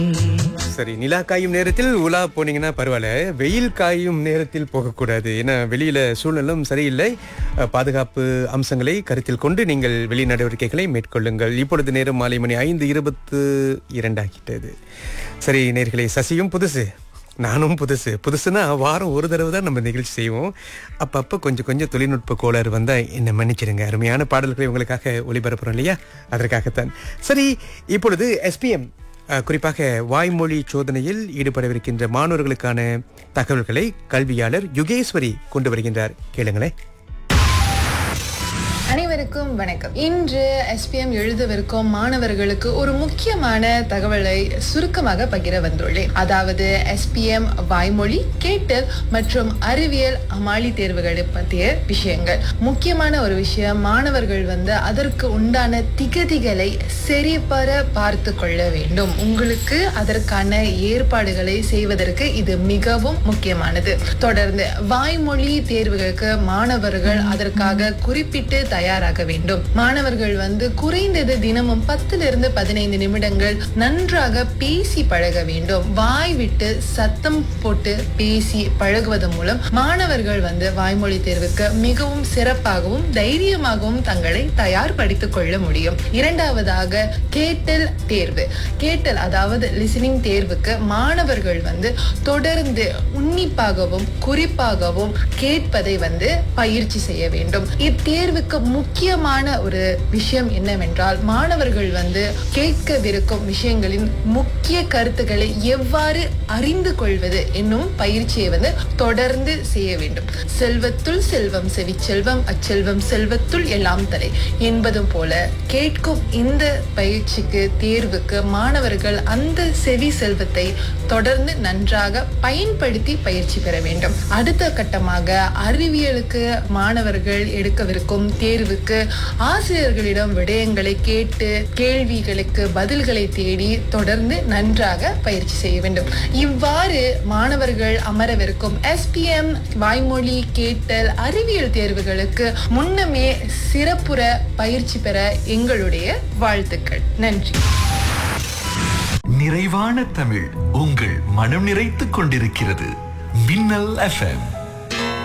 சரி நிலா காயும் நேரத்தில் உலா போனீங்கன்னா பரவாயில்ல வெயில் காயும் நேரத்தில் போகக்கூடாது ஏன்னா வெளியில சூழ்நிலும் சரியில்லை அஹ், பாதுகாப்பு அம்சங்களை கருத்தில் கொண்டு நீங்கள் வெளி நடவடிக்கைகளை மேற்கொள்ளுங்கள் இப்பொழுது நேரம் மாலை மணி ஐந்து இருபத்து இரண்டாகிட்டது சரி நேர்களே சசியும் புதுசு நானும் புதுசு புதுசுனா வாரம் ஒரு தடவை தான் நம்ம நிகழ்ச்சி செய்வோம் அப்பப்போ கொஞ்சம் கொஞ்சம் தொழில்நுட்ப கோளாறு வந்தால் என்ன மன்னிச்சிடுங்க அருமையான பாடல்களை உங்களுக்காக ஒளிபரப்புறோம் இல்லையா அதற்காகத்தான் சரி இப்பொழுது எஸ்பிஎம் குறிப்பாக வாய்மொழி சோதனையில் ஈடுபடவிருக்கின்ற மாணவர்களுக்கான தகவல்களை கல்வியாளர் யுகேஸ்வரி கொண்டு வருகின்றார் கேளுங்களேன் அனைவருக்கும் வணக்கம் இன்று எஸ்பிஎம் எழுதவிருக்கும் மாணவர்களுக்கு ஒரு முக்கியமான தகவலை சுருக்கமாக பகிர வந்துள்ளேன் அதாவது எஸ்பிஎம் வாய்மொழி கேட்டல் மற்றும் அறிவியல் அமாளி தேர்வுகளை பற்றிய விஷயங்கள் முக்கியமான ஒரு விஷயம் மாணவர்கள் வந்து அதற்கு உண்டான திகதிகளை சரிபர பார்த்து கொள்ள வேண்டும் உங்களுக்கு அதற்கான ஏற்பாடுகளை செய்வதற்கு இது மிகவும் முக்கியமானது தொடர்ந்து வாய்மொழி தேர்வுகளுக்கு மாணவர்கள் அதற்காக குறிப்பிட்டு தயாராக வேண்டும் மாணவர்கள் வந்து குறைந்தது தினமும் பத்திலிருந்து பதினைந்து நிமிடங்கள் நன்றாக பேசி பழக வேண்டும் வாய் விட்டு சத்தம் போட்டு பேசி பழகுவது மூலம் மாணவர்கள் வந்து வாய்மொழி தேர்வுக்கு மிகவும் சிறப்பாகவும் தைரியமாகவும் தங்களை தயார்படுத்திக் கொள்ள முடியும் இரண்டாவதாக கேட்டல் தேர்வு கேட்டல் அதாவது லிசனிங் தேர்வுக்கு மாணவர்கள் வந்து தொடர்ந்து உன்னிப்பாகவும் குறிப்பாகவும் கேட்பதை வந்து பயிற்சி செய்ய வேண்டும் இத்தேர்வுக்கு முக்கியமான ஒரு விஷயம் என்னவென்றால் மாணவர்கள் வந்து கேட்கவிருக்கும் விஷயங்களின் முக்கிய கருத்துக்களை எவ்வாறு அறிந்து கொள்வது என்னும் பயிற்சியை வந்து தொடர்ந்து செய்ய வேண்டும் செல்வத்துள் செல்வம் செவி செல்வம் அச்செல்வம் செல்வத்துள் எல்லாம் தலை என்பது போல கேட்கும் இந்த பயிற்சிக்கு தேர்வுக்கு மாணவர்கள் அந்த செவி செல்வத்தை தொடர்ந்து நன்றாக பயன்படுத்தி பயிற்சி பெற வேண்டும் அடுத்த கட்டமாக அறிவியலுக்கு மாணவர்கள் எடுக்கவிருக்கும் தேர்வுக்கு ஆசிரியர்களிடம் விடயங்களை கேட்டு கேள்விகளுக்கு பதில்களை தேடி தொடர்ந்து நன்றாக பயிற்சி செய்ய வேண்டும் இவ்வாறு மாணவர்கள் அமரவிருக்கும் எஸ்பிஎம் வாய்மொழி கேட்டல் அறிவியல் தேர்வுகளுக்கு முன்னமே சிறப்புற பயிற்சி பெற எங்களுடைய வாழ்த்துக்கள் நன்றி நிறைவான தமிழ் உங்கள் மனம் நிறைத்துக் கொண்டிருக்கிறது மின்னல் எஃப்எம்